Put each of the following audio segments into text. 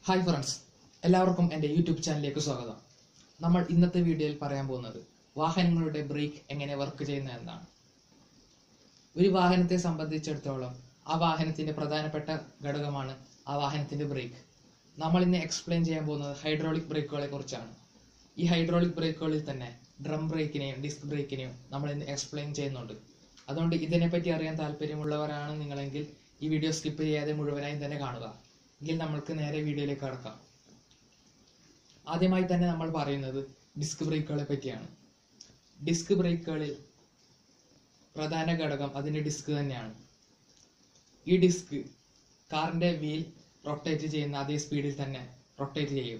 hi friends എല്ലാവർക്കും എൻ്റെ YouTube ചാനലിലേക്ക് സ്വാഗതം നമ്മൾ ഇന്നത്തെ വീഡിയോയിൽ പറയാൻ പോകുന്നത് വാഹനങ്ങളുടെ ബ്രേക്ക് എങ്ങനെ വർക്ക് ചെയ്യുന്നു എന്നാണ് ഒരു വാഹനത്തെ സംബന്ധിച്ചിടത്തോളം ആ വാഹനത്തിന്റെ പ്രധാനപ്പെട്ട ഘടകമാണ് ആ വാഹനത്തിന്റെ ബ്രേക്ക് നമ്മൾ ഇന്ന് എക്സ്പ്ലെയിൻ ചെയ്യാൻ പോകുന്നത് ഹൈഡ്രോളിക് ബ്രേക്കുകളെ കുറിച്ചാണ് ഈ ഹൈഡ്രോളിക് ബ്രേക്കുകളിൽ തന്നെ ഡ്രം ബ്രേക്കിനെയും ഡിസ്ക് ബ്രേക്കിനെയും നമ്മൾ ഇന്ന് എക്സ്പ്ലെയിൻ ചെയ്യുന്നുണ്ട് അതുകൊണ്ട് ഇതിനെപ്പറ്റി അറിയാൻ താല്പര്യമുള്ളവരാണ് നിങ്ങളെങ്കിൽ ഈ വീഡിയോ സ്കിപ്പ് ചെയ്യാതെ മുഴുവനായും തന്നെ കാണുക എങ്കിൽ നമ്മൾക്ക് നേരെ വീഡിയോയിലേക്ക് കടക്കാം ആദ്യമായി തന്നെ നമ്മൾ പറയുന്നത് ഡിസ്ക് ബ്രേക്കുകളെ പറ്റിയാണ് ഡിസ്ക് ബ്രേക്കുകളിൽ പ്രധാന ഘടകം അതിന്റെ ഡിസ്ക് തന്നെയാണ് ഈ ഡിസ്ക് കാറിന്റെ വീൽ റൊട്ടേറ്റ് ചെയ്യുന്ന അതേ സ്പീഡിൽ തന്നെ റൊട്ടേറ്റ് ചെയ്യും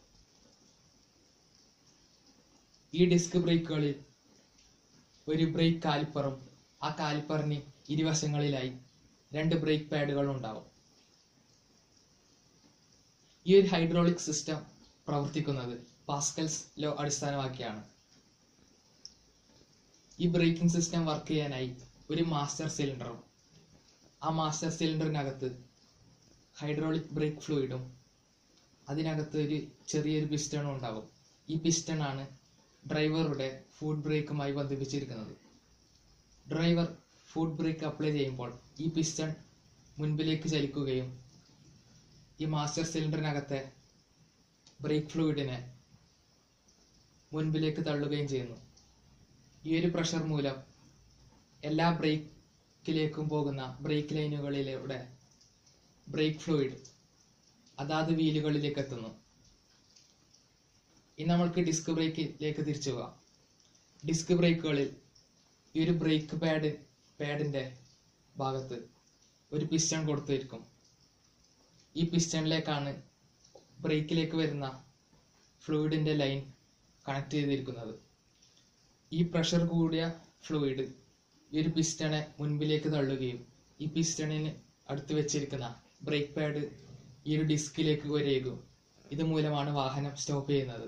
ഈ ഡിസ്ക് ബ്രേക്കുകളിൽ ഒരു ബ്രേക്ക് കാലിപ്പറും ആ കാലിപ്പറിന് ഇരുവശങ്ങളിലായി രണ്ട് ബ്രേക്ക് പാഡുകൾ ഉണ്ടാവും ഈ ഒരു ഹൈഡ്രോളിക് സിസ്റ്റം പ്രവർത്തിക്കുന്നത് പാസ്കൽസ് ലോ അടിസ്ഥാനമാക്കിയാണ് ഈ ബ്രേക്കിംഗ് സിസ്റ്റം വർക്ക് ചെയ്യാനായി ഒരു മാസ്റ്റർ സിലിണ്ടറും ആ മാസ്റ്റർ സിലിണ്ടറിനകത്ത് ഹൈഡ്രോളിക് ബ്രേക്ക് ഫ്ലൂയിഡും അതിനകത്ത് ഒരു ചെറിയൊരു പിസ്റ്റണും ഉണ്ടാവും ഈ പിസ്റ്റൺ ആണ് ഡ്രൈവറുടെ ഫുഡ് ബ്രേക്കുമായി ബന്ധിപ്പിച്ചിരിക്കുന്നത് ഡ്രൈവർ ഫുഡ് ബ്രേക്ക് അപ്ലൈ ചെയ്യുമ്പോൾ ഈ പിസ്റ്റൺ മുൻപിലേക്ക് ചലിക്കുകയും ഈ മാസ്റ്റർ സിലിണ്ടറിനകത്തെ ബ്രേക്ക് ഫ്ലൂയിഡിനെ മുൻപിലേക്ക് തള്ളുകയും ചെയ്യുന്നു ഈ ഒരു പ്രഷർ മൂലം എല്ലാ ബ്രേക്കിലേക്കും പോകുന്ന ബ്രേക്ക് ലൈനുകളിലൂടെ ബ്രേക്ക് ഫ്ലൂയിഡ് അതാത് വീലുകളിലേക്ക് എത്തുന്നു ഇനി നമ്മൾക്ക് ഡിസ്ക് ബ്രേക്കിലേക്ക് തിരിച്ചു പോകാം ഡിസ്ക് ബ്രേക്കുകളിൽ ഈ ഒരു ബ്രേക്ക് പാഡ് പാഡിന്റെ ഭാഗത്ത് ഒരു പിസ്റ്റൺ കൊടുത്തിരിക്കും ഈ പിസ്റ്റണിലേക്കാണ് ബ്രേക്കിലേക്ക് വരുന്ന ഫ്ലൂയിഡിന്റെ ലൈൻ കണക്ട് ചെയ്തിരിക്കുന്നത് ഈ പ്രഷർ കൂടിയ ഫ്ലൂയിഡ് ഈ ഒരു പിസ്റ്റണെ മുൻപിലേക്ക് തള്ളുകയും ഈ പിസ്റ്റണിന് അടുത്ത് വെച്ചിരിക്കുന്ന ബ്രേക്ക് പാഡ് ഈ ഒരു ഡിസ്കിലേക്ക് വരികയും ഇത് മൂലമാണ് വാഹനം സ്റ്റോപ്പ് ചെയ്യുന്നത്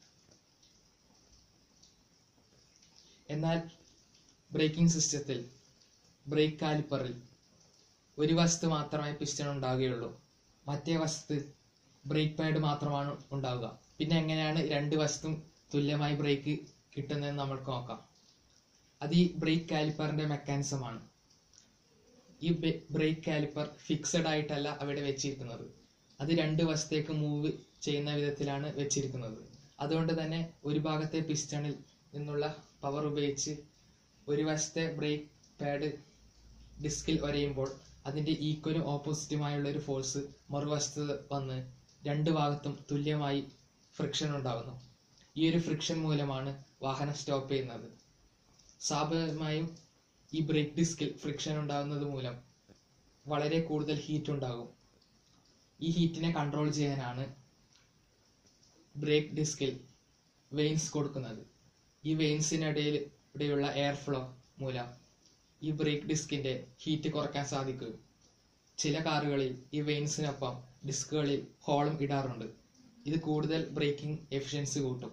എന്നാൽ ബ്രേക്കിംഗ് സിസ്റ്റത്തിൽ ബ്രേക്ക് കാലിപ്പറിൽ ഒരു വശത്ത് മാത്രമേ പിസ്റ്റൺ ഉണ്ടാവുകയുള്ളൂ മറ്റേ വശത്ത് ബ്രേക്ക് പാഡ് മാത്രമാണ് ഉണ്ടാവുക പിന്നെ എങ്ങനെയാണ് രണ്ട് വശത്തും തുല്യമായി ബ്രേക്ക് കിട്ടുന്നതെന്ന് നമ്മൾക്ക് നോക്കാം അത് ഈ ബ്രേക്ക് കാലിപ്പറിന്റെ മെക്കാനിസം ആണ് ഈ ബ്രേക്ക് കാലിപ്പർ ഫിക്സഡ് ആയിട്ടല്ല അവിടെ വെച്ചിരിക്കുന്നത് അത് രണ്ട് വശത്തേക്ക് മൂവ് ചെയ്യുന്ന വിധത്തിലാണ് വെച്ചിരിക്കുന്നത് അതുകൊണ്ട് തന്നെ ഒരു ഭാഗത്തെ പിസ്റ്റണിൽ നിന്നുള്ള പവർ ഉപയോഗിച്ച് ഒരു വശത്തെ ബ്രേക്ക് പാഡ് ഡിസ്കിൽ ഒരയുമ്പോൾ അതിന്റെ ഈക്വലും ഓപ്പോസിറ്റുമായുള്ള ഒരു ഫോഴ്സ് മറുവശത്ത് വന്ന് രണ്ട് ഭാഗത്തും തുല്യമായി ഫ്രിക്ഷൻ ഉണ്ടാകുന്നു ഈ ഒരു ഫ്രിക്ഷൻ മൂലമാണ് വാഹനം സ്റ്റോപ്പ് ചെയ്യുന്നത് സ്വാഭാവികമായും ഈ ബ്രേക്ക് ഡിസ്കിൽ ഫ്രിക്ഷൻ ഉണ്ടാകുന്നത് മൂലം വളരെ കൂടുതൽ ഹീറ്റ് ഉണ്ടാകും ഈ ഹീറ്റിനെ കൺട്രോൾ ചെയ്യാനാണ് ബ്രേക്ക് ഡിസ്കിൽ വെയിൻസ് കൊടുക്കുന്നത് ഈ വെയിൻസിനിടയിൽ ഇടയുള്ള എയർ ഫ്ലോ മൂലം ഈ ബ്രേക്ക് ഡിസ്കിന്റെ ഹീറ്റ് കുറയ്ക്കാൻ സാധിക്കും ചില കാറുകളിൽ ഈ വെയിൻസിനൊപ്പം ഡിസ്കുകളിൽ ഹോളും ഇടാറുണ്ട് ഇത് കൂടുതൽ ബ്രേക്കിംഗ് എഫിഷ്യൻസി കൂട്ടും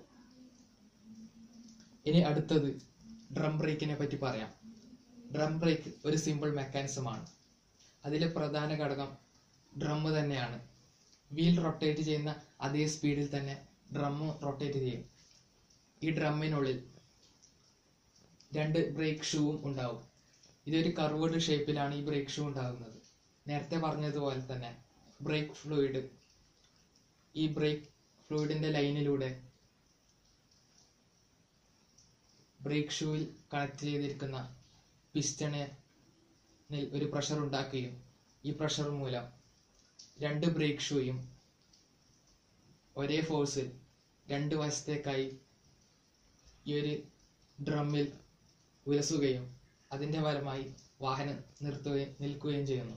ഇനി അടുത്തത് ഡ്രം ബ്രേക്കിനെ പറ്റി പറയാം ഡ്രം ബ്രേക്ക് ഒരു സിമ്പിൾ മെക്കാനിസമാണ് അതിലെ പ്രധാന ഘടകം ഡ്രം തന്നെയാണ് വീൽ റൊട്ടേറ്റ് ചെയ്യുന്ന അതേ സ്പീഡിൽ തന്നെ ഡ്രം റൊട്ടേറ്റ് ചെയ്യും ഈ ഡ്രമ്മിനുള്ളിൽ രണ്ട് ബ്രേക്ക് ഷൂവും ഉണ്ടാവും ഇതൊരു കർവേഡ് ഷേപ്പിലാണ് ഈ ബ്രേക്ക് ഷൂ ഉണ്ടാകുന്നത് നേരത്തെ പറഞ്ഞതുപോലെ തന്നെ ബ്രേക്ക് ഫ്ലൂയിഡ് ഈ ബ്രേക്ക് ഫ്ലൂയിഡിന്റെ ലൈനിലൂടെ ബ്രേക്ക് ഷൂവിൽ കണക്ട് ചെയ്തിരിക്കുന്ന പിസ്റ്റണിൽ ഒരു പ്രഷർ ഉണ്ടാക്കുകയും ഈ പ്രഷർ മൂലം രണ്ട് ബ്രേക്ക് ഷൂയും ഒരേ ഫോഴ്സിൽ രണ്ട് വശത്തേക്കായി ഈ ഒരു ഡ്രമ്മിൽ ഉരസുകയും അതിന്റെ ഫലമായി വാഹനം നിർത്തുകയും നിൽക്കുകയും ചെയ്യുന്നു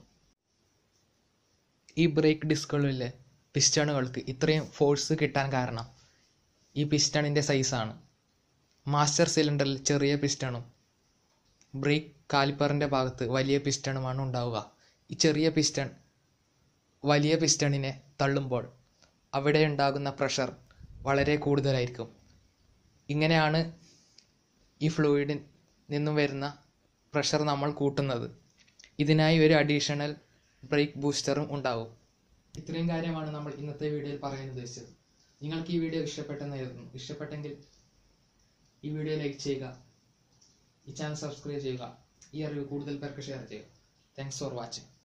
ഈ ബ്രേക്ക് ഡിസ്കുകളിലെ പിസ്റ്റണുകൾക്ക് ഇത്രയും ഫോഴ്സ് കിട്ടാൻ കാരണം ഈ പിസ്റ്റണിന്റെ സൈസാണ് മാസ്റ്റർ സിലിണ്ടറിൽ ചെറിയ പിസ്റ്റണും ബ്രേക്ക് കാലിപ്പറിന്റെ ഭാഗത്ത് വലിയ പിസ്റ്റണുമാണ് ഉണ്ടാവുക ഈ ചെറിയ പിസ്റ്റൺ വലിയ പിസ്റ്റണിനെ തള്ളുമ്പോൾ അവിടെ ഉണ്ടാകുന്ന പ്രഷർ വളരെ കൂടുതലായിരിക്കും ഇങ്ങനെയാണ് ഈ ഫ്ലൂയിഡിൽ നിന്നും വരുന്ന പ്രഷർ നമ്മൾ കൂട്ടുന്നത് ഇതിനായി ഒരു അഡീഷണൽ ബ്രേക്ക് ബൂസ്റ്ററും ഉണ്ടാവും ഇത്രയും കാര്യമാണ് നമ്മൾ ഇന്നത്തെ വീഡിയോയിൽ പറയാൻ ഉദ്ദേശിച്ചത് നിങ്ങൾക്ക് ഈ വീഡിയോ ഇഷ്ടപ്പെട്ടെന്ന് കരുതുന്നു ഇഷ്ടപ്പെട്ടെങ്കിൽ ഈ വീഡിയോ ലൈക്ക് ചെയ്യുക ഈ ചാനൽ സബ്സ്ക്രൈബ് ചെയ്യുക ഈ അറിവ് കൂടുതൽ പേർക്ക് ഷെയർ ചെയ്യുക താങ്ക്സ് ഫോർ വാച്ചിങ്